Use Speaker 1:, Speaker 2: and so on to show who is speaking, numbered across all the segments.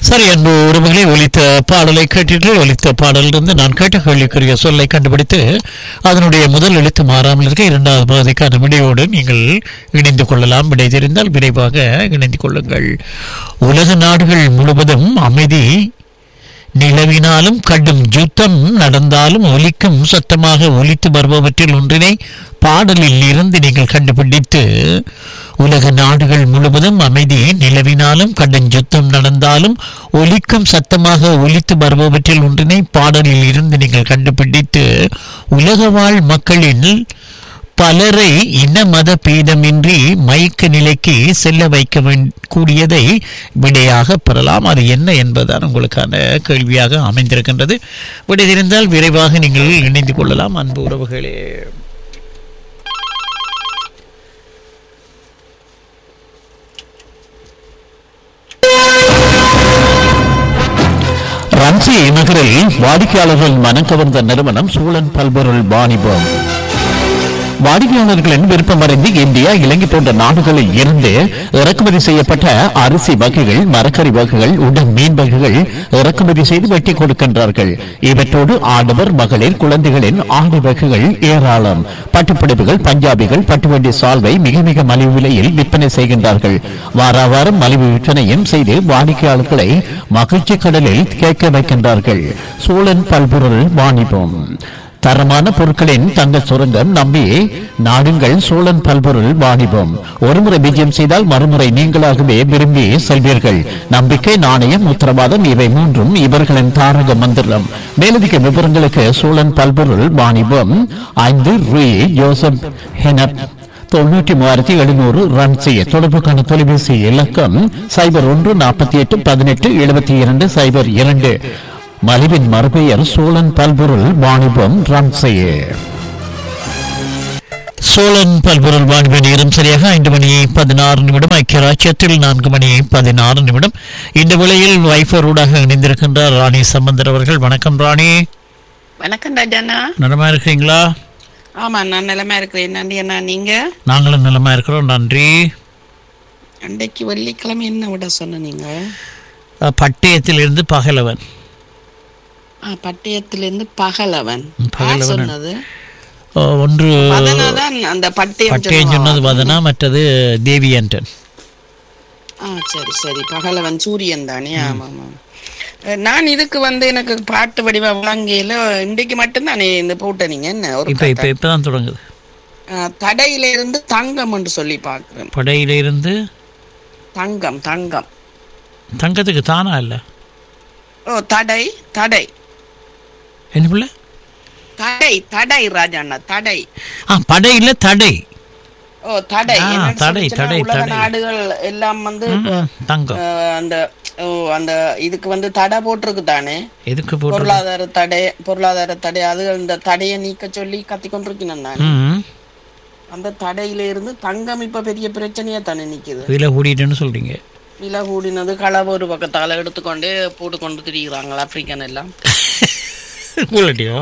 Speaker 1: சரி அன்பு உறவுகளை ஒலித்த பாடலை கேட்டுட்டு ஒலித்த பாடலிருந்து நான் கேட்ட கேள்விக்குரிய சொல்லை கண்டுபிடித்து அதனுடைய முதல் எழுத்து மாறாமல் இருக்க இரண்டாவது பகுதிக்கான விடையோடு நீங்கள் இணைந்து கொள்ளலாம் விடை தெரிந்தால் விரைவாக இணைந்து கொள்ளுங்கள் உலக நாடுகள் முழுவதும் அமைதி நிலவினாலும் கடும் யுத்தம் நடந்தாலும் ஒலிக்கும் சத்தமாக ஒலித்து வருபவற்றில் ஒன்றினை பாடலில் இருந்து நீங்கள் கண்டுபிடித்து உலக நாடுகள் முழுவதும் அமைதி நிலவினாலும் கடும் யுத்தம் நடந்தாலும் ஒலிக்கும் சத்தமாக ஒலித்து வருபவற்றில் ஒன்றினை பாடலில் இருந்து நீங்கள் கண்டுபிடித்து உலக வாழ் மக்களின் பலரை இன மத பேதமின்றி மயக்க நிலைக்கு செல்ல வைக்க வேண்- கூடியதை விடையாக பெறலாம் அது என்ன என்பதுதான் உங்களுக்கான கேள்வியாக அமைந்திருக்கின்றது விடை தெரிந்தால் விரைவாக நீங்கள் இணைந்து கொள்ளலாம் அன்பு உறவுகளே ரன்சி நகரில் வாடிக்கையாளர்கள் மனம் கவர்ந்த நிறுவனம் சூழன் பல்பொருள் வாணிபம் வாடிக்கையாளர்களின் விருப்பமறிந்து இந்தியா இலங்கை போன்ற நாடுகளில் இருந்து இறக்குமதி செய்யப்பட்ட அரிசி வகைகள் மரக்கறி வகைகள் உடன் மீன் வகைகள் இறக்குமதி செய்து வெட்டி கொடுக்கின்றார்கள் இவற்றோடு ஆடவர் மகளிர் குழந்தைகளின் ஆடை வகைகள் ஏராளம் பட்டுப்பிடிப்புகள் பஞ்சாபிகள் பட்டுவண்டி சால்வை மிக மிக மலிவு விலையில் விற்பனை செய்கின்றார்கள் வார வாரம் மலிவு விற்பனையும் செய்து வாடிக்கையாளர்களை மகிழ்ச்சி கடலில் கேட்க வைக்கின்றார்கள் சூழன் பல்பொருள் வாணிபம் தரமான பொருட்களின் தங்க சுரங்கம் நம்பி நாடுங்கள் சோழன் பல்பொருள் வாணிபம் ஒருமுறை விஜயம் செய்தால் மறுமுறை நீங்களாகவே விரும்பி செல்வீர்கள் நம்பிக்கை நாணயம் உத்தரவாதம் இவை மூன்றும் இவர்களின் தாரக மந்திரம் மேலதிக விவரங்களுக்கு சோழன் பல்பொருள் வாணிபம் ஐந்து ரூ ஜோசப் ஹெனப் தொண்ணூற்றி மூவாயிரத்தி எழுநூறு ரன் செய்ய தொடர்புக்கான தொலைபேசி இலக்கம் சைபர் ஒன்று நாற்பத்தி எட்டு பதினெட்டு எழுபத்தி இரண்டு சைபர் இரண்டு மலிவின் மறுபெயர் சோழன் பல்பொருள் வாணிபம் ரன் செய்ய சோழன் பல்பொருள் வாணிப நேரம் சரியாக ஐந்து மணி பதினாறு நிமிடம் ஐக்கிய ராஜ்யத்தில் நான்கு மணி பதினாறு நிமிடம் இந்த வேளையில் வைஃபரோடாக இணைந்திருக்கின்றார் ராணி சம்பந்தர் அவர்கள் வணக்கம் ராணி
Speaker 2: வணக்கம் ராஜாண்ணா
Speaker 1: நலமா இருக்கிறீங்களா
Speaker 2: ஆமா நான் நிலைமை இருக்கிறேன் நன்றி அண்ணா நீங்க
Speaker 1: நாங்களும் நலமா இருக்கிறோம் நன்றி
Speaker 2: அன்றைக்கு வெள்ளிக்கிழமை என்ன விட சொன்னீங்க
Speaker 1: அஹ், பட்டயத்திலிருந்து பகலவன்
Speaker 2: ஆ, பட்டயத்திலிருந்து பகலவன்
Speaker 1: ம், பகலவன்.
Speaker 2: யார் சொன்னது
Speaker 1: அஹ், ஒன்று
Speaker 2: அதனாதான் அந்த பட்டயம்
Speaker 1: பட்டயம் சொன்னது வதனா மற்றது தேவி ஆண்டன்
Speaker 2: ஆ சரி சரி பகலவன் சூரியன் தானே ஆமா ஆமா அஹ், நான் இதுக்கு வந்து எனக்கு பாட்டு வடிவ விளங்கையில இன்றைக்கு மட்டும்தானே இந்த போட்ட நீங்க என்ன ஒரு
Speaker 1: இப்ப இப்ப இப்பதான் தொடங்குது
Speaker 2: அஹ், தடையில இருந்து தங்கம் என்று சொல்லி பாக்குறேன்
Speaker 1: படையிலிருந்து
Speaker 2: தங்கம் தங்கம்
Speaker 1: தங்கத்துக்கு தானா இல்ல
Speaker 2: ஓ தடை தடை
Speaker 1: என்ன பிள்ளை
Speaker 2: தடை தடை ராஜாண்ணா தடை
Speaker 1: ஆ படையில தடை
Speaker 2: ஓ தடை
Speaker 1: ஆ,
Speaker 2: என்னன்னு
Speaker 1: தடை,
Speaker 2: சொல்லிச்சுன்னா,
Speaker 1: தடை,
Speaker 2: உலக
Speaker 1: தடை.
Speaker 2: நாடுகள் எல்லாம் வந்து
Speaker 1: ம், தங்கம்
Speaker 2: அஹ், அந்த ஓ அந்த இதுக்கு வந்து தடை போட்டிருக்கு தானே
Speaker 1: எதுக்கு போட்டு
Speaker 2: பொருளாதார தடை பொருளாதார தடை அது இந்த தடையை நீக்க சொல்லி கத்தி கொண்டிருக்கணும் நான்
Speaker 1: ம்
Speaker 2: அந்த தடையில இருந்து தங்கம் இப்ப பெரிய பிரச்சனையா தானே நிக்குது
Speaker 1: விலை கூடிட்டுன்னு சொல்றீங்க
Speaker 2: விலை கூடினது களவு ஒரு பக்கத்தால எடுத்துக்கொண்டு போட்டு கொண்டு திரிகிறாங்களா ஆப்பிரிக்கன் எல்லாம்
Speaker 1: உங்கள்கிட்டயோ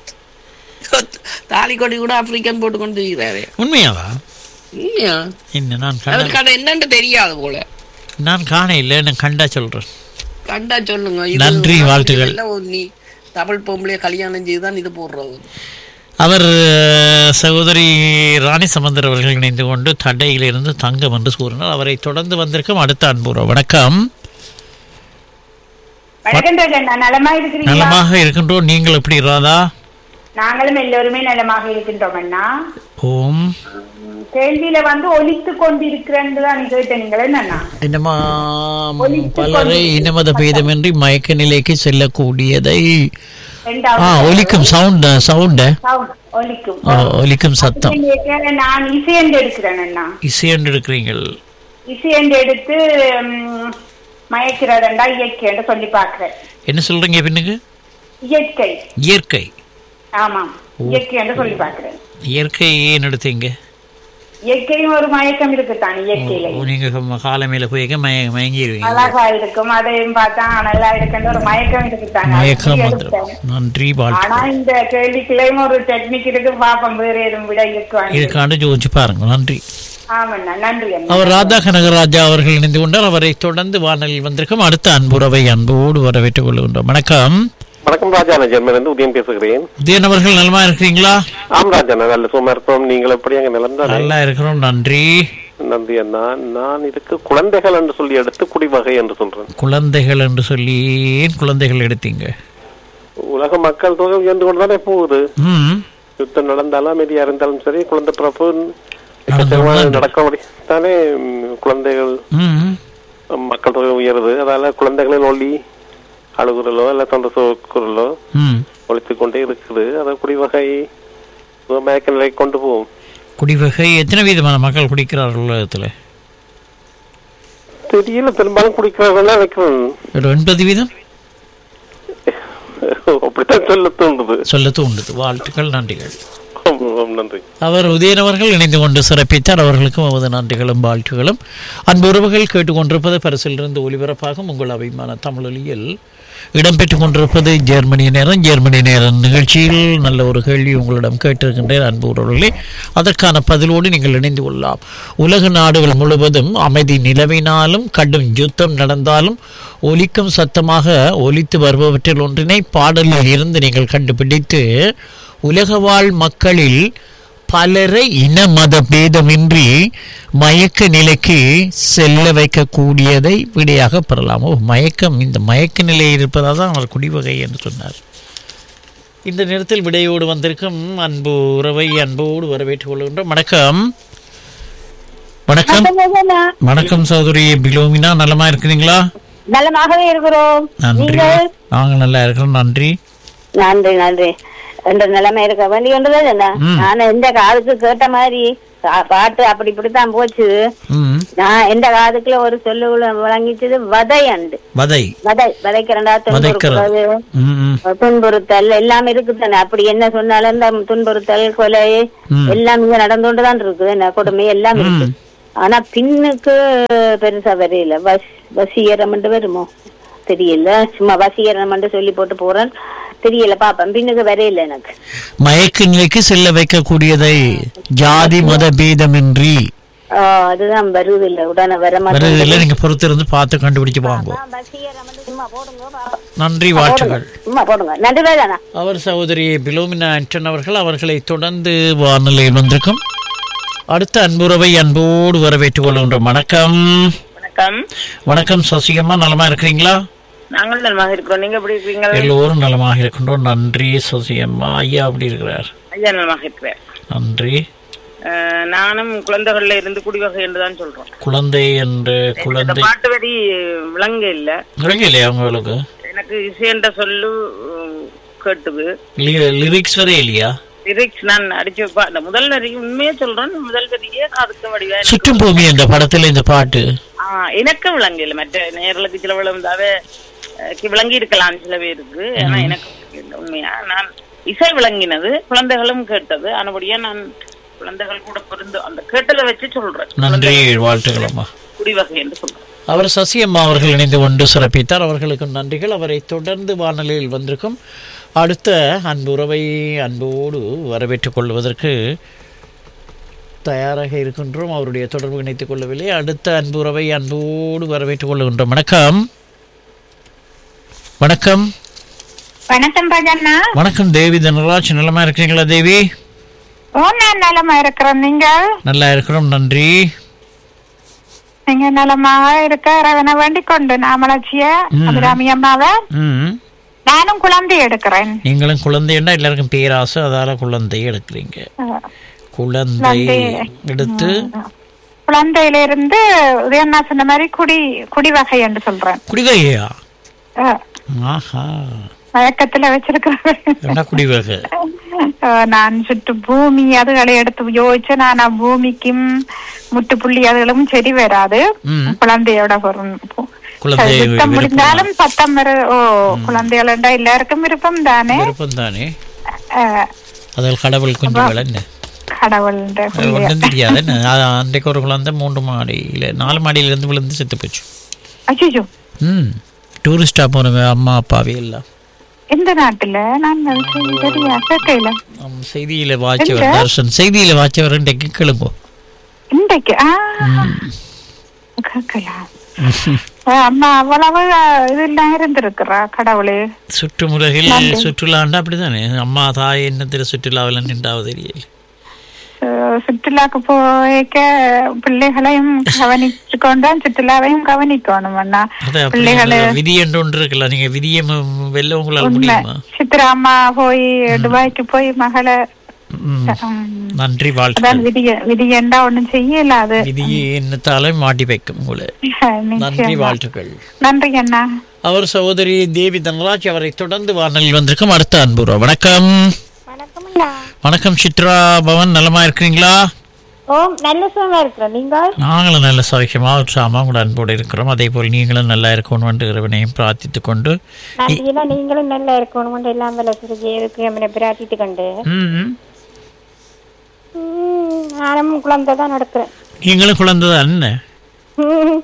Speaker 2: தாலி கொடி கூட ஆப்பிரிக்கன் போட்டு கொண்டு திரிகிறாரு
Speaker 1: உண்மையாவா
Speaker 2: உண்மையா
Speaker 1: என்ன நான் கண்ட
Speaker 2: அவருக்கு அது என்னன்னு தெரியாது போல
Speaker 1: நான் காண இல்லை நான் கண்டா சொல்றேன்
Speaker 2: கண்டா சொல்லுங்க இது
Speaker 1: நன்றி, வாழ்த்துக்கள்.
Speaker 2: எல்லாம் ஒரு நீ தமிழ் பொம்பளைய கல்யாணம் செய்து தான் இது போடுறது
Speaker 1: அவர் அஹ், சகோதரி ராணி சம்பந்தர் அவர்கள் இணைந்து கொண்டு தடையிலிருந்து தங்கம் என்று கூறினார் அவரை தொடர்ந்து வந்திருக்கும் அடுத்த அன்புறோம் வணக்கம்
Speaker 3: வணக்கம் ராஜண்ணா நலமா இருக்கிறீங்களா
Speaker 1: நலமாக இருக்கின்றோம் நீங்கள் எப்படி ராதா
Speaker 3: நாங்களும் எல்லோருமே நலமாக இருக்கின்றோம் அண்ணா
Speaker 1: ஓம்
Speaker 3: உம், கேள்வியில வந்து ஒலித்து கொண்டிருக்கிறேன்னு தான் கேட்டேன் நீங்கள் என்னண்ணா
Speaker 1: என்னமா பலரை இனமத பேதமின்றி மயக்க நிலைக்கு செல்லக்கூடியதை ஆ
Speaker 3: ரெண்டாவது
Speaker 1: ஒலிக்கும் சவுண்ட் சவுண்ட்
Speaker 3: sound ஒலிக்கும்
Speaker 1: ஒலிக்கும் சத்தம்
Speaker 3: கேட்க நான் இசையண்டு எடுக்கிறேன் அண்ணா
Speaker 1: இசையன்று இருக்கிறீங்கள்
Speaker 3: இசையண்டு எடுத்து உம், மயக்கிறதண்டா இயற்கைன்னு சொல்லி பாக்குறேன்
Speaker 1: என்ன சொல்றீங்க பின்னுக்கு
Speaker 3: இயற்கை
Speaker 1: இயற்கை
Speaker 3: ஆமாம் இயற்கைன்னு சொல்லி பாக்குறேன்
Speaker 1: இயற்கை ஏன் எடுத்தீங்க
Speaker 3: இயற்கையும் ஒரு மயக்கம் இருக்குத்தான் இயற்கையில
Speaker 1: ஓ, நீங்க கம்ம- காலை மேல போய் மய மயங்கிடுவீங்க
Speaker 3: அழகா இருக்கும் அதையும் பார்த்தா நல்லா இருக்குன்னு ஒரு மயக்கம் இருக்குத்தான்
Speaker 1: மயக்கம்
Speaker 3: அப்படி
Speaker 1: வந்துடும்
Speaker 3: எடுத்தேன்.
Speaker 1: நன்றி வாழ்த்து
Speaker 3: ஆனா இந்த கேள்விக்குள்ளேயும் ஒரு டெக்னிக் இருக்கு பாப்போம் வேற எதுவும் விட இருக்குவாங்க
Speaker 1: இதுக்காண்டு யோசிச்சு பாருங்க நன்றி
Speaker 3: ஆமாண்ணா நன்றி அண்ணா
Speaker 4: அவர் ராதா கனகராஜா அவர்கள் இணைந்து கொண்டார் அவரை தொடர்ந்து வானலில் வந்திருக்கும் அடுத்த அன்புறவை அன்போடு வரவேற்றுக் கொள்கின்றோம் வணக்கம்
Speaker 5: வணக்கம் ராஜா நான் ஜெர்மனிலிருந்து உதயம் பேசுகிறேன்
Speaker 4: உதயன் அவர்கள் நலமா இருக்கிறீங்களா
Speaker 5: ஆம் ராஜா நான் நல்ல சும்மா இருப்போம் நீங்கள் எப்படி அங்க நிலந்தானே
Speaker 4: நல்லா இருக்கிறோம் நன்றி
Speaker 5: நன்றி அண்ணா நான் இதுக்கு குழந்தைகள் என்று சொல்லி எடுத்து குடிவகை என்று சொல்றேன்
Speaker 4: குழந்தைகள் என்று சொல்லி ஏன் குழந்தைகள் எடுத்தீங்க
Speaker 5: உலக மக்கள் தொகை உயர்ந்து கொண்டுதானே போகுது
Speaker 4: ம்
Speaker 5: யுத்தம் நடந்தாலும் அமைதியா இருந்தாலும் சரி குழந்தை பிறப்பு
Speaker 4: நடந்தோம்னா
Speaker 5: நடக்க தானே ம், குழந்தைகள்
Speaker 4: ம்
Speaker 5: ம், மக்கள் தொகை உயருது அதால குழந்தைகளின் ஒளி அழுகுறலோ இல்ல தொண்டை சோக்குறலோ
Speaker 4: ம்
Speaker 5: ஒழித்து கொண்டே இருக்குது அதை குடிவகை மயக்க நிலைக்கு கொண்டு போகும்
Speaker 4: குடிவகை எத்தனை விதமான மக்கள் குடிக்கிறார்கள் உலகத்தில்
Speaker 5: தெரியல பெரும்பாலும் குடிக்கிறவங்க வைக்கிறேன்
Speaker 4: ஒரு ஒன்பது வீதம்
Speaker 5: அப்படித்தான் சொல்ல தோன்றுது
Speaker 4: சொல்ல தூண்டுது வாழ்த்துக்கள் நன்றிகள்
Speaker 5: ஆம், ஆம், நன்றி
Speaker 4: அவர் உதயன் அவர்கள் இணைந்து கொண்டு சிறப்பித்தார் அவர்களுக்கும் அவரது நன்றிகளும் வாழ்த்துகளும் அன்பு உறவுகள் கேட்டுக்கொண்டிருப்பது பரிசிலிருந்து ஒலிபரப்பாகும் உங்கள் அபிமான தமிழொலியில் இடம்பெற்றுக் கொண்டிருப்பது ஜெர்மனி நேரம் ஜெர்மனி நேரம் நிகழ்ச்சியில் நல்ல ஒரு கேள்வி உங்களிடம் கேட்டிருக்கின்றேன் அன்பு உறவுகளே அதற்கான பதிலோடு நீங்கள் இணைந்து கொள்ளலாம் உலக நாடுகள் முழுவதும் அமைதி நிலவினாலும் கடும் யுத்தம் நடந்தாலும் ஒலிக்கும் சத்தமாக ஒலித்து வருபவற்றில் ஒன்றினை பாடலில் இருந்து நீங்கள் கண்டுபிடித்து உலக வாழ் மக்களில் பலரை இன மத பேதமின்றி மயக்க நிலைக்கு செல்ல வைக்கக்கூடியதை விடையாக பெறலாம் ஓ மயக்கம் இந்த மயக்க நிலையில் இருப்பதாக தான் அவர் குடிவகை என்று சொன்னார் இந்த நேரத்தில் விடையோடு வந்திருக்கும் அன்பு உறவை அன்போடு வரவேற்றுக் கொள்கின்றோம் வணக்கம் வணக்கம் வணக்கம் சௌதரி பிலோமினா நலமா இருக்கிறீங்களா
Speaker 6: நலமாகவே இருக்கிறோம்
Speaker 4: நன்றி
Speaker 6: நீங்கள்
Speaker 4: நாங்கள் நல்லா இருக்கிறோம் நன்றி
Speaker 6: நன்றி நன்றி என்ற நிலைமை இருக்க வேண்டி ஒன்றுதான் என்ன
Speaker 4: ம்.
Speaker 6: நான் எந்த காதுக்கு கேட்ட மாதிரி பா- பாட்டு அப்படி இப்படித்தான் போச்சு
Speaker 4: ம்
Speaker 6: நான் எந்த காதுக்குள்ள ஒரு சொல்லு விள- விளங்கிச்சது வதை அண்டு
Speaker 4: வதை
Speaker 6: வதை வதைக்கிறண்டா
Speaker 4: வதைக்கிறது
Speaker 6: துன்புறுத்தல்
Speaker 4: ம் ம்
Speaker 6: துன்புறுத்தல் எல்லாம் இருக்குதானே அப்படி என்ன சொன்னாலும் இந்த துன்புறுத்தல் கொலை
Speaker 4: ம்.
Speaker 6: எல்லாம் இங்க நடந்து கொண்டுதான் இருக்குது என்ன கொடுமை எல்லாம் இருக்கு ஆனா பின்னுக்கு பெருசா வரையில வஸ் வசீகரம் வருமோ தெரியல சும்மா வசீகரம் சொல்லி போட்டு போறேன் தெரியல பாப்பேன் பின்னுக்கு வரையில எனக்கு
Speaker 4: மயக்க நிலைக்கு செல்ல வைக்கக்கூடியதை ஜாதி மத பேதமின்றி
Speaker 6: ஆஹ் அதுதான் வருவதில்லை உடனே வர
Speaker 4: வரதில்லை நீங்க பொறுத்திருந்து பார்த்து கண்டுபிடிச்சு வாங்க
Speaker 6: வசீகரம் சும்மா போடுங்க பாப்போம்.
Speaker 4: நன்றி வாழ்த்துக்கள்
Speaker 6: சும்மா போடுங்க நன்றி வேதானா
Speaker 4: அவர் சகோதரி பிலோமினா ஆண்டன் அவர்கள் அவர்களை தொடர்ந்து வானிலையில் வந்திருக்கும் அடுத்த அன்புறவை அன்போடு வரவேற்றுக் கொள்கின்றோம் வணக்கம்
Speaker 2: வணக்கம்
Speaker 4: வணக்கம் சசிகம்மா நலமா இருக்கிறீங்களா
Speaker 2: நாங்கள் நலமாக இருக்கிறோம் நீங்க எப்படி இருக்கீங்க
Speaker 4: எல்லோரும் நலமாக இருக்கின்றோம் நன்றி சசிகம்மா ஐயா அப்படி இருக்கிறார்
Speaker 2: ஐயா நலமாக இருக்கிறேன்
Speaker 4: நன்றி
Speaker 2: அஹ், நானும் குழந்தைகள்ல இருந்து குடிவகை என்றுதான் சொல்றோம்
Speaker 4: குழந்தை என்று
Speaker 2: இந்த
Speaker 4: குழந்தை
Speaker 2: பாட்டு வரி விளங்க இல்ல
Speaker 4: இல்லையா உங்களுக்கு
Speaker 2: எனக்கு இசைன்ற சொல்லு உம், கேட்டுது
Speaker 4: லிரிக்ஸ் வரே இல்லையா
Speaker 2: லிரிக்ஸ் நான் அடிச்சு பா- இந்த முதல் வரி உண்மையே சொல்றேன் முதல் வரியே காதுக்கு வடிவா எனக்கு-
Speaker 4: சுற்றும் பூமி இந்த படத்துல இந்த பாட்டு
Speaker 2: ஆ, எனக்கு விளங்கல மற்ற நேர்களுக்கு சில விளந்தாவே விளங்கி இருக்கலாம் சில பேருக்கு ஆனா எனக்கு விளங்கல. உண்மையா நான் இசை விளங்கினது குழந்தைகளும் கேட்டது ஆனபடியா நான் குழந்தைகள் கூட பொருந்து அந்த கேட்டதை வச்சு சொல்றேன்
Speaker 4: நன்றி வாழ்த்துக்களம்மா
Speaker 2: குடிவகை என்று சொல்றேன்
Speaker 4: அவர் சசியம்மா அவர்கள் இணைந்து கொண்டு சிறப்பித்தார் அவர்களுக்கு நன்றிகள் அவரை தொடர்ந்து வானொலியில் வந்திருக்கும் அடுத்த அன்புறவை அன்போடு வரவேற்றுக் கொள்வதற்கு தயாராக இருக்கின்றோம் அவருடைய தொடர்பு இணைத்துக் கொள்ளவில்லை அடுத்த அன்புறவை அன்போடு வரவேற்றுக் கொள்கின்றோம் வணக்கம் வணக்கம்
Speaker 3: வணக்கம் ராஜண்ணா
Speaker 4: வணக்கம் தேவி தனராஜ் நலமா இருக்கிறீங்களா தேவி
Speaker 3: ஓ நான் நலமா இருக்கிறேன் நீங்க
Speaker 4: நல்லா இருக்கிறோம் நன்றி
Speaker 3: நீங்க நலமாக இருக்க இறைவனை வேண்டிக் கொண்டு நாமலட்சிய அபிராமி அம்மாவை
Speaker 4: ம்
Speaker 3: நானும் குழந்தை எடுக்கிறேன்
Speaker 4: நீங்களும் குழந்தைன்னா எல்லாருக்கும் பேராசை அதால குழந்தையை எடுக்கிறீங்க குழந்தை
Speaker 3: குழந்தை.
Speaker 4: எடுத்து
Speaker 3: குழந்தையில இருந்து உதயண்ணா சொன்ன மாதிரி குடி குடிவகை என்று சொல்றேன்
Speaker 4: குடிவகையா
Speaker 3: அஹ்,
Speaker 4: ஆஹா
Speaker 3: மயக்கத்துல வச்சிருக்கிறேன்
Speaker 4: என்ன குடிவகை
Speaker 3: அஹ், நான் சுற்று பூமி அதுகளை எடுத்து யோசிச்சு நான் அப் பூமிக்கும் முட்டுப்புள்ளி அதுகளும் சரி வராது
Speaker 4: ம்.
Speaker 3: குழந்தையோட பொருள் பூ-
Speaker 4: குழந்தை
Speaker 3: யுத்தம்
Speaker 4: விருப்பமா?
Speaker 3: முடிந்தாலும் சத்தம் வரு ஓ குழந்தைகளா எல்லாருக்கும் விருப்பம் தானே
Speaker 4: விருப்பம் தானே
Speaker 3: அஹ்,
Speaker 4: அதில் கடவுள் குஞ்சுகள் என்ன
Speaker 3: கடவுள்
Speaker 4: அது ஒன்றும் தெரியாது என்ன அது அன்றைக்கு ஒரு குழந்தை மூன்று மாடியில் நாலு மாடியிலேருந்து விழுந்து செத்து போச்சு
Speaker 3: அச்சோ
Speaker 4: ம் டூரிஸ்டாக போனவங்க அம்மா அப்பாவே எல்லாம்
Speaker 3: எந்த நாட்டுல நான் அது சரி- சரியா கேட்கல
Speaker 4: செய்தியில் வாட்சவர் தர்ஷன் செய்தியில் வாட்சவர் இன்றைக்கு கிளம்போ
Speaker 3: இந்த பிள்ளைக்கு ஆ, கேட்கலாம் ஆ, அம்மா அவ்வளவு இதெல்லாம் இருந்திருக்கிறா கடவுளே
Speaker 4: சுற்றுமுலகில்
Speaker 3: நன்றி.
Speaker 4: சுற்றுலாண்டா அப்படித்தானே அம்மா தாய் என்னத்திர சுற்றுலாவில் நின்றாவது தெரியல
Speaker 3: அஹ், சுற்றுலாக்கு போய்க்க பிள்ளைகளையும் கவனிச்சு கொண்டான் சுற்றுலாவையும் கவனிக்கணும் அண்ணா
Speaker 4: அது அப்படி
Speaker 3: பிள்ளைகளு
Speaker 4: சொல்ல, விதி என்று ஒன்று இருக்குல்ல நீங்க விதியை ம- வெல்ல உங்களால்
Speaker 3: உண்மை
Speaker 4: முடியுமா
Speaker 3: சித்ரா அம்மா போய் துபாய்க்கு போய் மகளை
Speaker 4: ம்.
Speaker 3: ம்,
Speaker 4: நன்றி
Speaker 3: அதான்
Speaker 4: வாழ்த்துக்கள்
Speaker 3: விதிய விதியண்டா ஒண்ணும் செய்யல அது
Speaker 4: விதியை என்னத்தாலே மாட்டி வைக்கும் உங்களை நன்றி
Speaker 3: நிச்சயமா.
Speaker 4: வாழ்த்துக்கள்
Speaker 3: நன்றி அண்ணா
Speaker 4: அவர் சகோதரி தேவி தனராஜ் அவரை தொடர்ந்து வானலில் வந்திருக்கும் அடுத்த அன்புறோம் வணக்கம் வணக்கம் சித்ரா பவன் நலமா இருக்கிறீங்களா
Speaker 7: ஓ நல்ல சுகமா இருக்கிறோம் நீங்க
Speaker 4: நாங்களும் நல்ல சௌக்கியமா உற்சாகமா உங்களோட அன்போடு இருக்கிறோம் அதே போல் நீங்களும் நல்லா இருக்கணும் என்று இறைவனையும் பிரார்த்தித்துக் கொண்டு
Speaker 7: நன்றியெல்லாம் நீங்களும் நல்லா இருக்கணும் எல்லாம் வில இருக்கு நம்மளை பிராட்டிட்டு கண்டு
Speaker 4: ம், ம்.
Speaker 7: ம், நானும் குழந்தை தான் நடக்கிறேன்
Speaker 4: நீங்களும் குழந்தை என்ன
Speaker 7: ம்.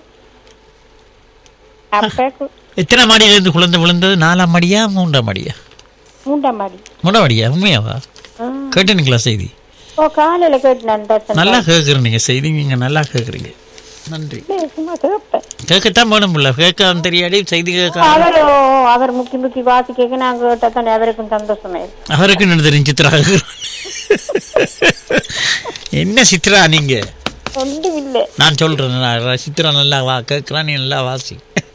Speaker 7: அப்ப கு-
Speaker 4: எத்தனை மாடியில இருந்து குழந்தை விழுந்தது நாலாம் மாடியா மூன்றாம் மாடியா
Speaker 7: மூன்றாம் மாடி
Speaker 4: மூணாம் மாடியா உண்மையாவா
Speaker 7: ம்.
Speaker 4: கேட்டுனீங்களா செய்தி
Speaker 7: ஓ காலையில கேட்டேன் தர்சன்
Speaker 4: நல்லா கேட்குறீங்க செய்தி நீங்க நல்லா கேட்குறீங்க நன்றி
Speaker 7: சும்மா கேட்பேன்
Speaker 4: கேட்கத்தான் வேணும் இல்ல கேட்க தெரியாடி செய்தி கேட்க
Speaker 7: அவர் ஓ, அவர் முக்கி முக்கி வாசி கேட்க நாங்க கேட்டா தானே அவருக்கும் சந்தோஷமே
Speaker 4: அவருக்கு என்ன தெரியும் சித்ரா என்ன சித்ரா நீங்க
Speaker 7: ஒன்றும் இல்லை
Speaker 4: நான் சொல்றேன் நான் சித்ரா நல்லா வா கேட்கலாம் நீ நல்லா வாசி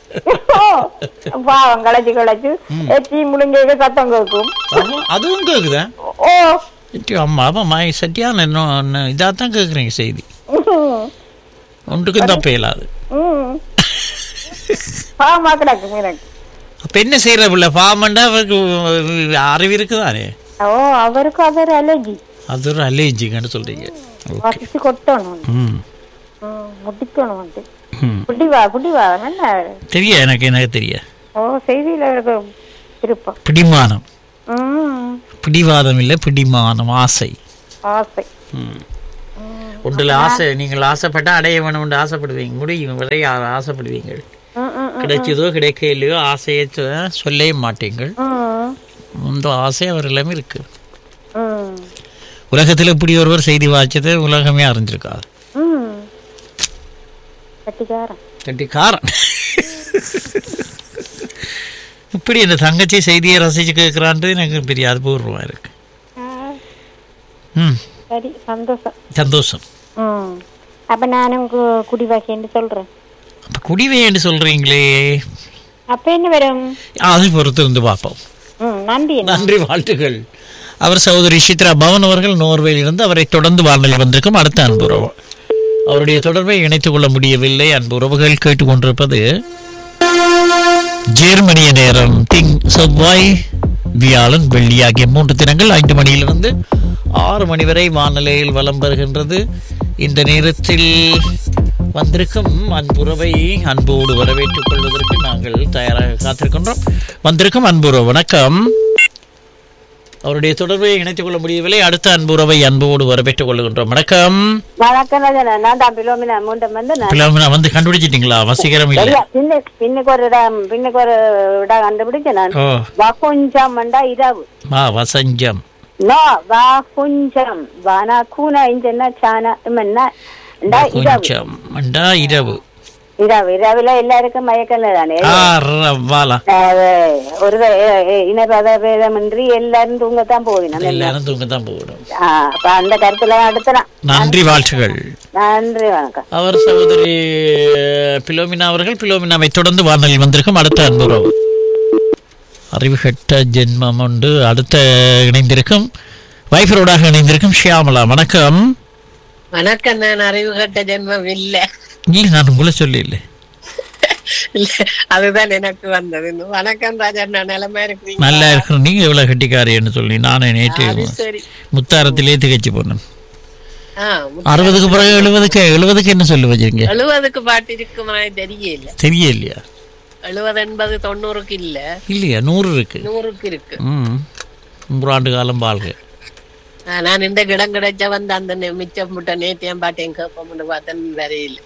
Speaker 7: பாவம் களைச்சு களைச்சு எச்சி முழுங்க சத்தம் கேட்கும்
Speaker 4: ஆமா, அதுவும் கேக்குதா
Speaker 7: ஓ
Speaker 4: ஐயோ, அம்மா அம்மா சரியான இன்னும் இதாக தான் கேட்குறீங்க செய்தி
Speaker 7: ம்.
Speaker 4: ஒன்றுக்கும் தப்ப இயலாது
Speaker 7: ம். பாவமா கிடக்கும் எனக்கு
Speaker 4: அப்ப என்ன செய்யற பிள்ளை பாவம்டா அவருக்கு அறிவு இருக்குதானே
Speaker 7: ஓ அவருக்கு அது ஒரு அலர்ஜி
Speaker 4: அது ஒரு அலேஜிங்கன்னு சொல்றீங்க ஓகே
Speaker 7: வசிச்சு கொட்டணும்
Speaker 4: ம்
Speaker 7: ம், முடிக்கணும் வந்து
Speaker 4: ம்.
Speaker 7: புடிவா புடிவா என்ன
Speaker 4: தெரிய எனக்கு எனக்கு தெரிய
Speaker 7: ஓ செய்தியில இருக்கு திருப்பம்
Speaker 4: பிடிமானம்
Speaker 7: ம்
Speaker 4: பிடிவாதம் இல்லை பிடிமானம் ஆசை
Speaker 7: ஆசை
Speaker 4: ஒன்றில் ஆசை நீங்கள் ஆசைப்பட்டா அடைய வேணும்னு ஆசைப்படுவீங்க முடியும் வரை ஆ- ஆசைப்படுவீங்க
Speaker 7: ம் ம்
Speaker 4: கிடைச்சதோ கிடைக்கலையோ ஆசையை சொ- சொல்லவே மாட்டீங்கள்
Speaker 7: ம்
Speaker 4: இந்த ஆசை அவர் எல்லாமே இருக்கு
Speaker 7: ம்
Speaker 4: உலகத்தில் இப்படி ஒருவர் செய்தி வாய்ச்சது உலகமே அறிஞ்சிருக்காது
Speaker 7: ம் கட்டிக்காரன்
Speaker 4: கட்டிக்காரன் இப்படி இந்த தங்கச்சி செய்தியை ரசிச்சு கேட்குறான்றது எனக்கு பெரிய அபூர்வமா இருக்கு
Speaker 7: ஆ,
Speaker 4: ம்
Speaker 7: சரி சந்தோஷம்
Speaker 4: சந்தோஷம்
Speaker 7: ம் அப்ப நானும் கு- குடிவாசின்னு சொல்றேன்
Speaker 4: அப்போ குடிவேன்னு சொல்றீங்களே
Speaker 7: அப்ப என்ன வரும்
Speaker 4: அதை பொறுத்து இருந்து பார்ப்போம்
Speaker 7: ம் நன்றி அண்ணா.
Speaker 4: நன்றி வாழ்த்துக்கள் அவர் சகோதரி சித்ரா பவன் அவர்கள் நோர்வேலிருந்து அவரை தொடர்ந்து வானொலி வந்திருக்கும் அடுத்த அன்புறவு அவருடைய தொடர்பை இணைத்துக் கொள்ள முடியவில்லை அன்பு உறவுகள் கேட்டுக்கொண்டிருப்பது ஜெர்மனிய நேரம் திங் செவ்வாய் வியாழன் வெள்ளி ஆகிய மூன்று தினங்கள் ஐந்து மணியிலிருந்து ஆறு மணி வரை வானிலையில் வலம் வருகின்றது இந்த நேரத்தில் வந்திருக்கும் அன்புறவை அன்போடு வரவேற்றுக் கொள்வதற்கு நாங்கள் தயாராக காத்திருக்கின்றோம் வந்திருக்கும் அன்புறவு வணக்கம் அவருடைய தொடர்பை இணைத்துக் கொள்ள முடியவில்லை அடுத்த அன்புறவை அன்போடு வரவேற்றுக் கொள்கின்றோம் வணக்கம்
Speaker 6: வணக்கம் ராஜா நான் தான் பிலோமினா மூண்டம் வந்து நான்
Speaker 4: பிள்ளைங்க வந்து கண்டுபிடிச்சிட்டீங்களா வசீகரம் இல்லை
Speaker 6: இல்ல, பின்ன பின்னுக்கு ஒரு இடம் பின்னுக்கு ஒரு இடம் கண்டுபிடிச்சேன் நான்
Speaker 4: ஓ
Speaker 6: வகுஞ்சம் மண்டா இரவு
Speaker 4: மா வசஞ்சம்
Speaker 6: நோ வகுஞ்சம் வானா கூனா இஞ்சன்னா சானா இம்மன்னா இண்டா இரவு
Speaker 4: கொஞ்சம் மண்டா இரவு
Speaker 6: இரவு இரவுல எல்லாருக்கும் மயக்கல தானே
Speaker 4: ஆ ர- வாலா
Speaker 6: அது ஒரு இனபத பேதமின்றி எல்லாரும் தூங்கத்தான் போவினோம்
Speaker 4: எல்லாரும் தூங்க தான் போகணும்
Speaker 6: ஆ, அப்ப அந்த கருத்துல அடுத்தலாம்
Speaker 4: நன்றி வாழ்த்துகள்
Speaker 6: நன்றி வணக்கம்
Speaker 4: அவர் சகோதரி பிலோமினா அவர்கள் பிலோமினாவை தொடர்ந்து வானொலி வந்திருக்கும் அடுத்த அன்புறவு அறிவு கெட்ட ஜென்மம் உண்டு அடுத்த இணைந்திருக்கும் வைஃபரோடாக இணைந்திருக்கும் ஷியாமலா வணக்கம்
Speaker 8: வணக்கம் நான் அறிவு கட்ட ஜென்மம் இல்ல
Speaker 4: இல்லை நான் உங்களை சொல்லி இல்லை
Speaker 8: இல்ல அதுதான் எனக்கு வந்தது இந்த வணக்கம் ராஜா நான் நிலைமை இருக்கிறீங்க
Speaker 4: நல்லா இருக்கணும் நீங்க எவ்வளவு கட்டிக்காரியன்னு சொல்லி நானே நேற்று
Speaker 8: அது சரி
Speaker 4: முத்தாரத்திலே திகச்சு போனேன்
Speaker 8: ஆ,
Speaker 4: அறுபதுக்கு பிறகு எழுபதுக்கு எழுபதுக்கு என்ன சொல்லி வச்சிருங்க
Speaker 8: எழுபதுக்கு பாட்டு இருக்குமா தெரியல
Speaker 4: தெரியலையா
Speaker 8: எழுபது எண்பது தொண்ணூறுக்கு இல்ல
Speaker 4: இல்லையா நூறு இருக்கு
Speaker 8: நூறுக்கு இருக்கு
Speaker 4: ம் நூறாண்டு காலம் வாழ்க
Speaker 8: ஆ, நான் இந்த கிடம் கிடைச்ச வந்து அந்த நெ- மிச்சம் முட்டை நேத்தியம் பாட்டையும் கேட்போம்னு பார்த்தேன் வரையில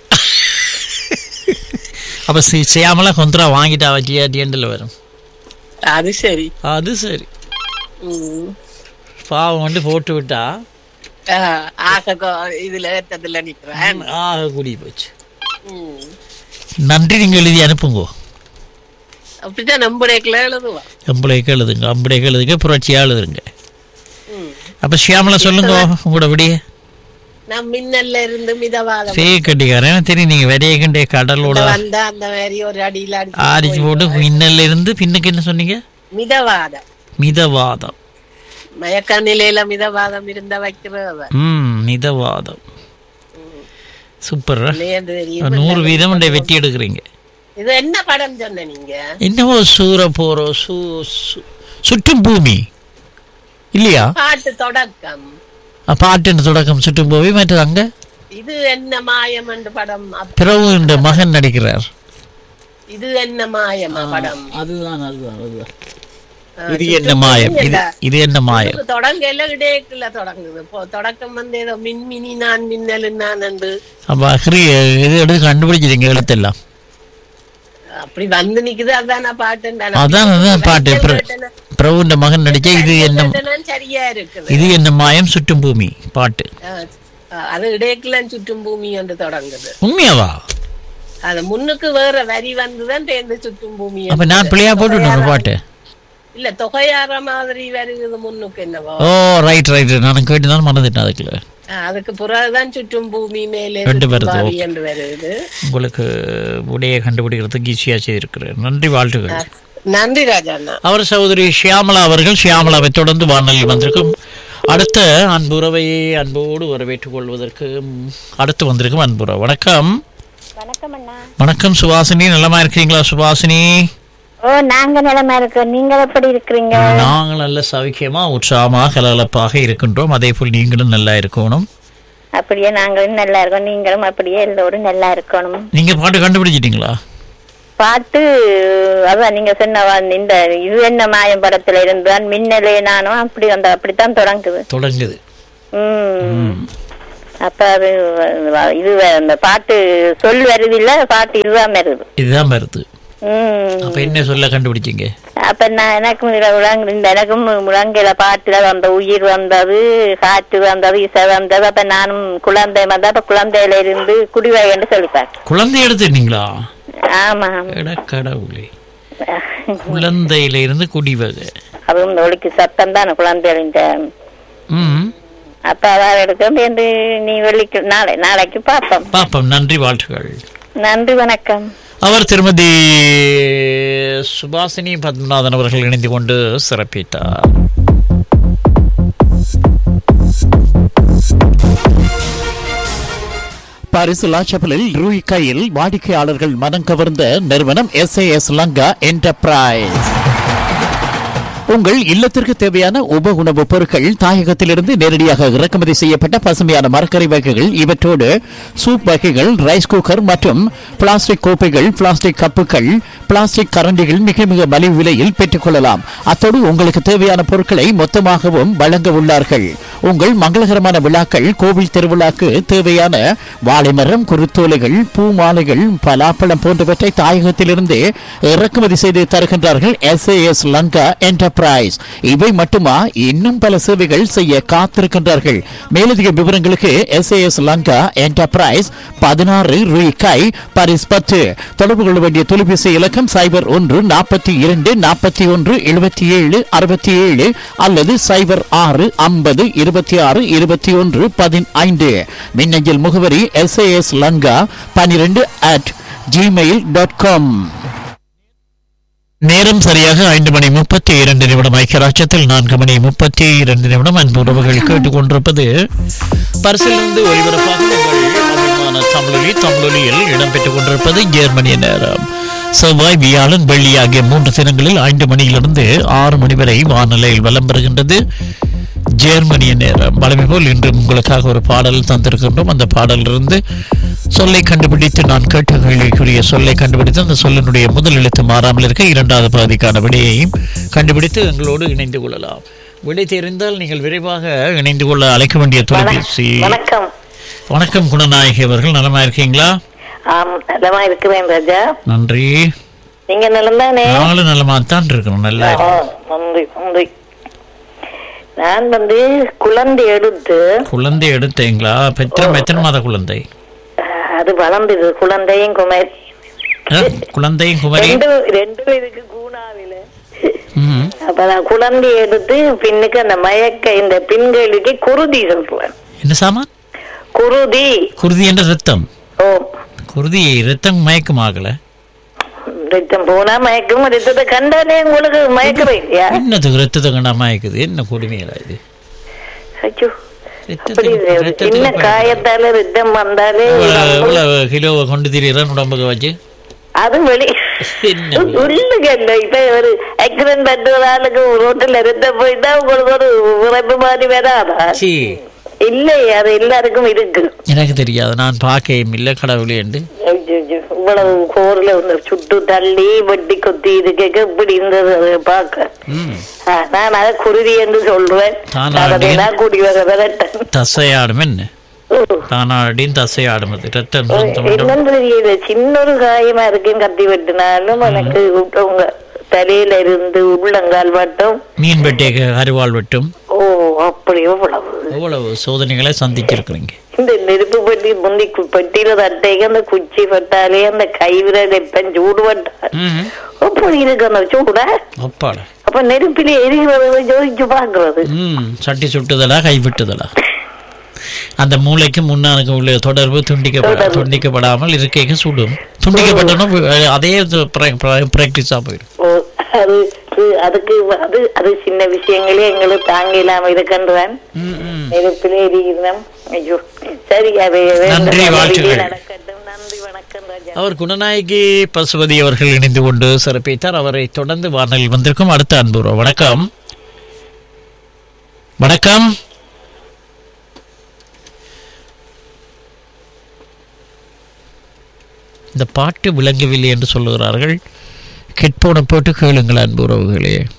Speaker 4: அப்ப சி- செய்யாமலாம் கொந்தரா வாங்கிட்டா வச்சியா டிஎண்டில் வரும்
Speaker 8: அது சரி
Speaker 4: அது சரி
Speaker 8: ம்.
Speaker 4: பாவம் வந்து போட்டு விட்டா
Speaker 8: ஆஹ், ஆக கொ- இதுல ஏற்றத்துல நிக்கிறேன்
Speaker 4: ஆக கூடி போச்சு
Speaker 8: ம்.
Speaker 4: நன்றி நீங்கள் எழுதி அனுப்புங்கோ
Speaker 8: அப்படித்தான் நம்புறேக்குல எழுதுவா
Speaker 4: அம்பளைக்கு எழுதுங்க அம்பளைக்கு எழுதுங்க புரட்சியாக எழுதுங்க
Speaker 8: ம்.
Speaker 4: அப்போ ஷியாமலா சொல்லுங்க உங்களோட விடிய
Speaker 8: நான் மின்னல்ல இருந்து மிதவாதம்
Speaker 4: சே கட்டிக்காரன் தெரியும் நீங்கள் விடைய கண்டிய கடலோட
Speaker 8: வந்தா அந்த மாதிரி ஒரு அடியில அடிச்சு
Speaker 4: ஆரிச்சு போட்டு மின்னல்ல இருந்து பின்னுக்கு என்ன சொன்னீங்க
Speaker 8: மிதவாதம்
Speaker 4: மிதவாதம்
Speaker 8: மயக்க நிலையில மிதவாதம் இருந்தா வைக்கிறவ
Speaker 4: ம் மிதவாதம் சூப்பர்
Speaker 8: இல்லையேன்னு தெரியும்
Speaker 4: நூறு வீதம் உண்டை வெட்டி எடுக்கிறீங்க
Speaker 8: இது என்ன படம் சொன்ன நீங்க
Speaker 4: என்னவோ சூற போறோ சு சு- சுற்றும் பூமி இல்லையா
Speaker 8: பாட்டு தொடக்கம்
Speaker 4: அ, பாட்டின் தொடக்கம் சுற்றும் பூமி மற்றது அங்க
Speaker 8: இது என்ன மாயம் என்று படம் அப்-
Speaker 4: பிறகு இந்த மகன் நடிக்கிறார்
Speaker 8: இது என்ன மாயமா படம்
Speaker 4: அதுதான் அதுதான் அதுதான்
Speaker 8: ஆ,
Speaker 4: இது
Speaker 8: சுற்றும்
Speaker 4: என்ன மாயம்
Speaker 8: பூமி
Speaker 4: இது
Speaker 8: இல்ல.
Speaker 4: இது என்ன மாயம்
Speaker 8: இது தொடங்க எல்லாம் இடையக்குள்ள தொடங்குது இப்போ தொடக்கம் வந்து ஏதோ மின்மினி நான் மின்னல் நான் என்று
Speaker 4: அப்ப அஹ்ரி இது எடுத்து கண்டுபிடிச்சிருங்க எழுத்தெல்லாம்
Speaker 8: அப்படி வந்து நிக்குது அதான பாட்டு
Speaker 4: அதான் அதான் பாட்டு பிர- பிரபுண்ட மகன் நடிச்ச இது என்ன
Speaker 8: சரியா இருக்குது
Speaker 4: இது என்ன மாயம் சுற்றும் பூமி பாட்டு
Speaker 8: ஆ, ஆ, அது இடையக்குள்ள சுற்றும் பூமி என்று தொடங்குது
Speaker 4: உண்மையாவா
Speaker 8: அது முன்னுக்கு வேற வரி வந்துதான் தேர்ந்து சுற்றும் பூமி
Speaker 4: அப்ப நான் பிள்ளையா போட்டுட்டேன் பாட்டு
Speaker 8: இல்ல தொகையாற மாதிரி வருகிறது முன்னுக்கு என்னவோ
Speaker 4: ஓ ரைட் ரைட் நான் கேட்டு தான் மறந்துட்டேன் அதுக்குள்ள
Speaker 8: ஆ, அதுக்கு பிறகுதான் சுற்றும் பூமி மேலே
Speaker 4: ரெண்டு
Speaker 8: சுற்றும்
Speaker 4: வருது,
Speaker 8: பாவி
Speaker 4: ஓகே.
Speaker 8: என்று வருது
Speaker 4: உங்களுக்கு உடைய கண்டுபிடிக்கிறதுக்கு ஈஸியாக செய்திருக்கிறேன் நன்றி வாழ்த்துகள்
Speaker 8: நன்றி ராஜா அண்ணா
Speaker 4: அவர் சகோதரி ஷியாமலா அவர்கள் ஷியாமலாவை தொடர்ந்து வானொலியில் வந்திருக்கும் அடுத்த அன்புறவையை அன்போடு வரவேற்றுக் கொள்வதற்கு ம், அடுத்து வந்திருக்கும் அன்புற வணக்கம்
Speaker 7: வணக்கம் அண்ணா
Speaker 4: வணக்கம் சுபாசினி நலமா இருக்கிறீங்களா சுபாசினி
Speaker 7: ஓ நாங்க நிலமா இருக்கோம் நீங்க எப்படி இருக்கிறீங்க
Speaker 4: நாங்கள் நல்ல சவிக்கியமா உற்சாகமாக கலகலப்பாக இருக்கின்றோம் அதே போல் நீங்களும் நல்லா இருக்கணும்
Speaker 7: அப்படியே நாங்களும் நல்லா இருக்கோம் நீங்களும் அப்படியே எல்லோரும் நல்லா இருக்கணும்
Speaker 4: நீங்க பாட்டு கண்டுபிடிச்சிட்டீங்களா
Speaker 7: பாட்டு அதான் நீங்க சொன்ன வா- இந்த இது என்ன மாயம் படத்துல இருந்தான் மின்னலே நானும் அப்படி அந்த அப்படித்தான் தொடங்குது
Speaker 4: தொடங்குது
Speaker 7: உம் அப்ப அது வ- இது வ- அந்த பாட்டு சொல் வருது இல்ல பாட்டு இதுதான் வருது
Speaker 4: இதுதான் வருது
Speaker 7: உம்
Speaker 4: அப்ப என்ன சொல்ல கண்டுபிடிச்சீங்க
Speaker 7: அப்ப நான் எனக்கும் இதுல முழங்க இந்த எனக்கும் முழங்கையில பாட்டுல வந்த உயிர் வந்தது காற்று வந்தது இசை வந்தது அப்ப நானும் குழந்தை வந்தா அப்ப குழந்தையில இருந்து குடிவாய்ன்னு சொல்லிப்பார்
Speaker 4: குழந்தை எடுத்துட்டீங்களா
Speaker 7: ஆமா
Speaker 4: எட கடவுளே குழந்தையில இருந்து குடிவகை
Speaker 7: அதுவும் இந்த ஒலிக்கு சத்தம் தான் குழந்தைகளின்
Speaker 4: ம்
Speaker 7: அப்ப அதான் எடுக்க என்று நீ வெள்ளிக்கு நாளை நாளைக்கு பார்ப்போம்
Speaker 4: பாப்போம் நன்றி வாழ்த்துக்கள்
Speaker 7: நன்றி வணக்கம்
Speaker 4: அவர் திருமதி சுபாசினி பத்மநாதன் அவர்கள் இணைந்து கொண்டு சிறப்பித்தார் பாரிஸ் லாச்சப்பலில் ரூய் கையில் வாடிக்கையாளர்கள் மனம் கவர்ந்த நிறுவனம் எஸ்ஏஎஸ் லங்கா என்டர்பிரைஸ் உங்கள் இல்லத்திற்கு தேவையான உப உணவுப் பொருட்கள் தாயகத்திலிருந்து நேரடியாக இறக்குமதி செய்யப்பட்ட பசுமையான மரக்கறி வகைகள் இவற்றோடு சூப் வகைகள் ரைஸ் குக்கர் மற்றும் பிளாஸ்டிக் கோப்பைகள் பிளாஸ்டிக் கப்புகள் பிளாஸ்டிக் கரண்டிகள் மிக மிக மலிவு விலையில் பெற்றுக்கொள்ளலாம் அத்தோடு உங்களுக்கு தேவையான பொருட்களை மொத்தமாகவும் வழங்க உள்ளார்கள் உங்கள் மங்களகரமான விழாக்கள் கோவில் திருவிழாக்கு தேவையான வாழைமரம் குருத்தோலைகள் பூ மாலைகள் பலாப்பழம் போன்றவற்றை தாயகத்திலிருந்து இறக்குமதி செய்து தருகின்றார்கள் எஸ்ஏஎஸ் லங்கா என்டர்பிரைஸ் இவை மட்டுமா இன்னும் பல சேவைகள் செய்ய காத்திருக்கின்றார்கள் மேலதிக விவரங்களுக்கு எஸ்ஏஎஸ் லங்கா என்டர்பிரைஸ் பதினாறு ரூபாய் பரிஸ் பத்து தொடர்பு கொள்ள வேண்டிய தொலைபேசி இலக்கம் சைபர் ஒன்று நாற்பத்தி இரண்டு நாற்பத்தி ஒன்று எழுபத்தி ஏழு அறுபத்தி ஏழு அல்லது சைபர் ஆறு ஐம்பது இருபத்தி ஆறு இருபத்தி ஒன்று பதினைந்து மின்னஞ்சல் முகவரி எஸ்ஏஎஸ் லங்கா பனிரெண்டு அட் ஜிமெயில் டாட் காம் நேரம் சரியாக ஐந்து மணி முப்பத்தி இரண்டு நிமிடம் ஐக்கியராட்சத்தில் நான்கு மணி முப்பத்தி இரண்டு நிமிடம் அன்பு உறவுகள் கேட்டுக்கொண்டிருப்பது பரிசிலிருந்து ஒளிபரப்பாக உங்கள் அபிமான தமிழொலி தமிழொலியில் இடம்பெற்றுக் கொண்டிருப்பது ஜெர்மனிய நேரம் செவ்வாய் வியாழன் வெள்ளி ஆகிய மூன்று தினங்களில் ஐந்து மணியிலிருந்து ஆறு மணி வரை வானிலையில் வலம் பெறுகின்றது ஜெர்மனிய நேரம் வழமை போல் இன்று உங்களுக்காக ஒரு பாடல் தந்திருக்கின்றோம் அந்த பாடலிலிருந்து சொல்லை கண்டுபிடித்து நான் கேட்ட கேள்விக்குரிய சொல்லை கண்டுபிடித்து அந்த சொல்லினுடைய முதல் எழுத்து மாறாமல் இருக்க இரண்டாவது பகுதிக்கான விடையையும் கண்டுபிடித்து எங்களோடு இணைந்து கொள்ளலாம் விடை தெரிந்தால் நீங்கள் விரைவாக இணைந்து கொள்ள அழைக்க வேண்டிய தொலைபேசி
Speaker 7: வணக்கம்
Speaker 4: வணக்கம் குணநாயகி அவர்கள் நலமா இருக்கீங்களா
Speaker 7: ஆம் நலமா இருக்கிறேன் ராஜா
Speaker 4: நன்றி
Speaker 7: நீங்க நலம் தானே
Speaker 4: நாங்களும் நலமா தான் இருக்கிறோம் நல்லா
Speaker 7: ஆ, நன்றி நன்றி நான் வந்து குழந்தை எடுத்து
Speaker 4: குழந்தை எடுத்தீங்களா பெற்ற எத்தனை மாத குழந்தை
Speaker 7: அஹ், அது வளர்ந்தது குழந்தையும் குமரி
Speaker 4: ஆ, குழந்தையும் குமரி
Speaker 7: ரெண்டு ரெண்டும் இதுக்கு கூணாவில
Speaker 4: ம்.
Speaker 7: அப்ப நான் குழந்தை எடுத்து பின்னுக்கு அந்த மயக்க இந்த பின்களுக்கு குருதி சொல்றேன்
Speaker 4: என்ன சாமான்
Speaker 7: குருதி
Speaker 4: குருதி என்ற ரத்தம்
Speaker 7: ஓ
Speaker 4: குருதி ரத்தம் மயக்கமாகல
Speaker 7: ரத்தம் போனா மயக்கும் ரத்தத்தை கண்டாலே உங்களுக்கு மயக்கிறேன் இல்லையா
Speaker 4: என்னதுக்கு ரத்தத்தை கண்டா மயக்குது என்ன கொடுமையில இது
Speaker 7: ஐயோ
Speaker 4: ரத்தத்துக்கு-
Speaker 7: அப்படி இது.
Speaker 4: ரத்தத்துக்கு
Speaker 7: சின்ன
Speaker 4: பயப்பட-
Speaker 7: காயத்தால ரத்தம் வந்தாலே
Speaker 4: இவ்வளவு- இவ்வளவு கிலோவை கொண்டு திரியிறான் உடம்புக்கு வச்சு
Speaker 7: அது வெளி
Speaker 4: என்ன
Speaker 7: உள்ளுங்க இல்ல இப்ப ஒரு ஆக்சிடென்ட் பண்ற ஆளுக்கு ரோட்டுல ரத்தம் போயிட்டா உங்களுக்கு ஒரு உறப்பு மாதிரி வராதா
Speaker 4: சீ
Speaker 7: இல்லை அது எல்லாருக்கும் இருக்கு
Speaker 4: எனக்கு தெரியாது நான் பார்க்கையும் இல்லை கடவுளே என்று
Speaker 7: ஐயையோ, இவ்வளவு கோரில வந்து சுட்டு தள்ளி வட்டி கொத்தி இதுக்கு இப்படி இருந்தது அதை பார்க்க
Speaker 4: ம்.
Speaker 7: ஆ, நான் அதை குருதி என்று சொல்றேன்
Speaker 4: தானா
Speaker 7: அதை
Speaker 4: அடியேன்.
Speaker 7: தான் கூடி வர விரட்டன்
Speaker 4: தசையாடும் என்ன தானாடியும் தசையாடும் அது ரத்தம் சொந்தம்
Speaker 7: என்னன்னு தெரியல சின்ன ஒரு காயமா இருக்குன்னு கத்தி வெட்டினாலும் எனக்கு உங்க தலையில இருந்து உள்ளங்கால் மட்டும்
Speaker 4: மீன் வெட்டிய அருவாள் வெட்டும்
Speaker 7: ஓ அப்படி எவ்வளவு
Speaker 4: எவ்வளவு சோதனைகளை சந்திச்சிருக்கிறீங்க
Speaker 7: இந்த நெருப்பு பெட்டி முந்தி கு- பெட்டியில தட்டைக்கு அந்த குச்சி பட்டாலே அந்த கைவிரல் எப்பன் சூடு பட்டா
Speaker 4: ம்.
Speaker 7: அப்படி இருக்கு அந்த சூட
Speaker 4: அப்பாடா
Speaker 7: அப்ப நெருப்பிலே எரிகிறத ஜோதிச்சு பாக்குறது
Speaker 4: ம் சட்டி சுட்டுதலா கை விட்டுதலா அந்த மூளைக்கு முன்னாளுக்கு உள்ள தொடர்பு துண்டிக்கப்பட துண்டிக்கப்படாமல் இருக்கைக்கு சுடும் துண்டிக்கப்பட்டனும் அதே பிராக்டிஸா போயிடும்
Speaker 7: ஓ, அது அது- அதுக்கு அது அது சின்ன விஷயங்களே எங்களுக்கு தாங்க இல்லாம இருக்கின்றேன் நெருப்பிலே எரிகிறோம் ஐயோ சரி அது
Speaker 4: நன்றி, வாழ்த்துக்கள்.
Speaker 7: நடக்கட்டும் நன்றி வணக்கம் ராஜா
Speaker 4: அவர் குணநாயகி பசுபதி அவர்கள் இணைந்து கொண்டு சிறப்பித்தார் அவரை தொடர்ந்து வானலில் வந்திருக்கும் அடுத்த அன்புறவு வணக்கம் வணக்கம் இந்த பாட்டு விளங்கவில்லை என்று சொல்லுகிறார்கள் கெட்போன போட்டு கேளுங்கள் அன்பு உறவுகளே